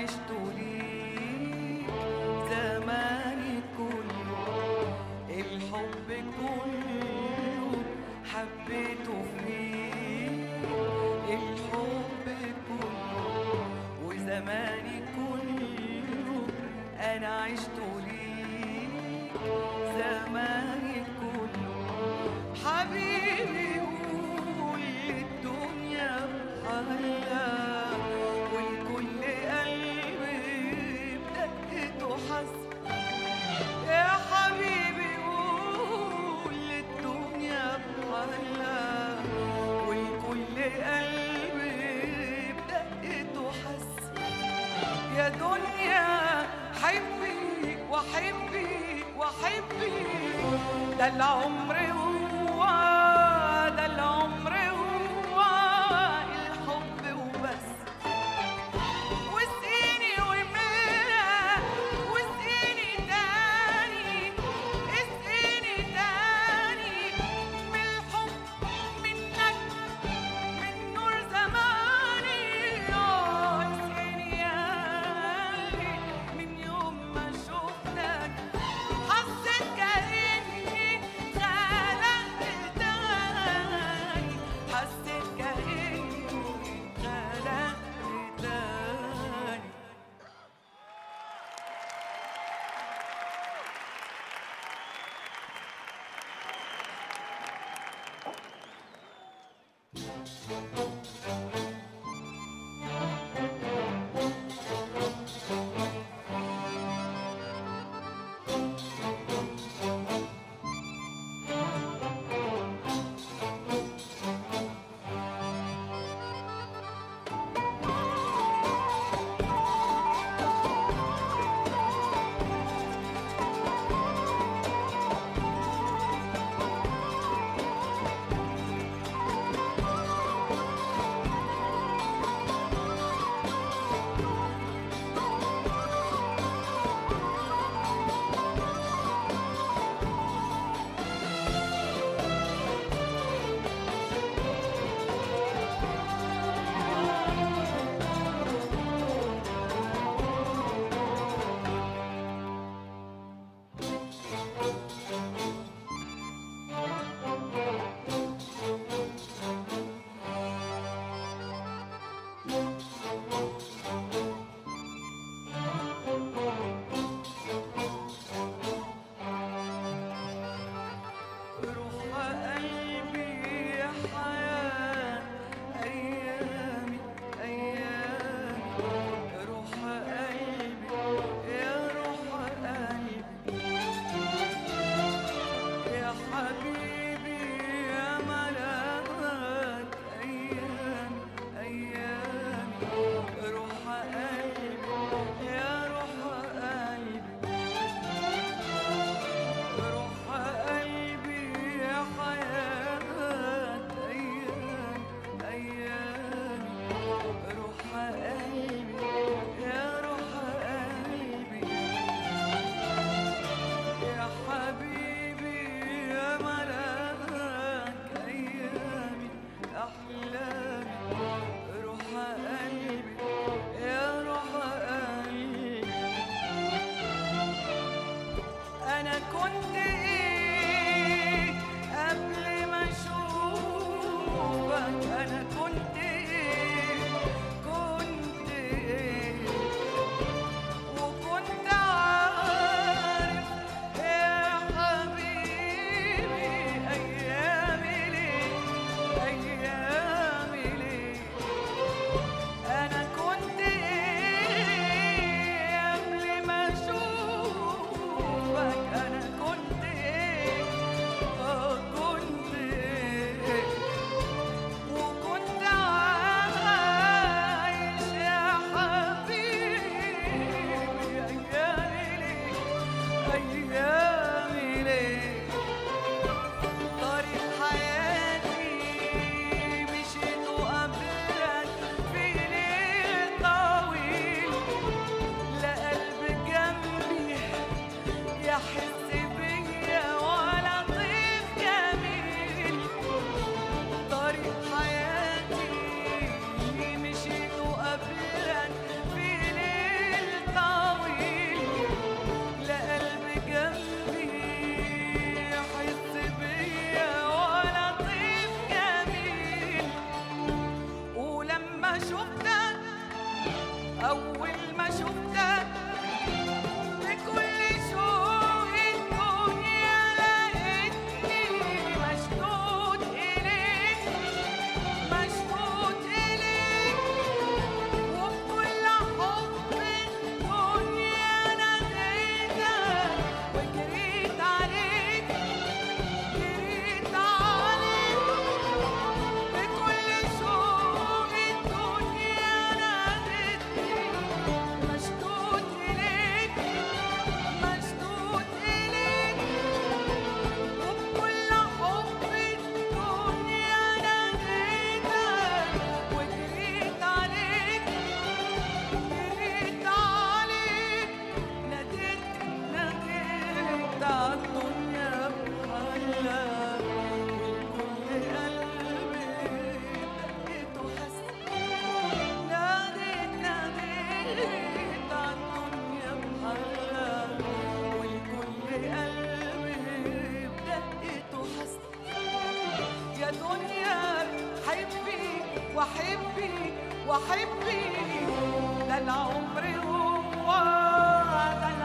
عشت ليك زماني كله الحب كله حبيته فيك الحب كله وزماني كله انا عشت ليك زماني كله حبيبي قول الدنيا بحالها والكل قلبي بدقته حس يا حبيبي قول الدنيا بحالها والكل قلبي بدقته حس يا دنيا حبي وحبي وحبي ده العمر هو ده العمر هو الحب وبس واسقيني وملا واسقيني تاني اسقيني تاني من الحب منك من نور زماني آه، اسقيني يا قلبي من يوم ما شفتك حسيت كأني خلقت تاني حسيت كأني خلقت تاني روح قلبي يا حياة أيامي أيامي روح قلبي يا روح قلبي يا حبيبي يا ملاك أيامي أيامي واحبك واحبك ده العمر هو ده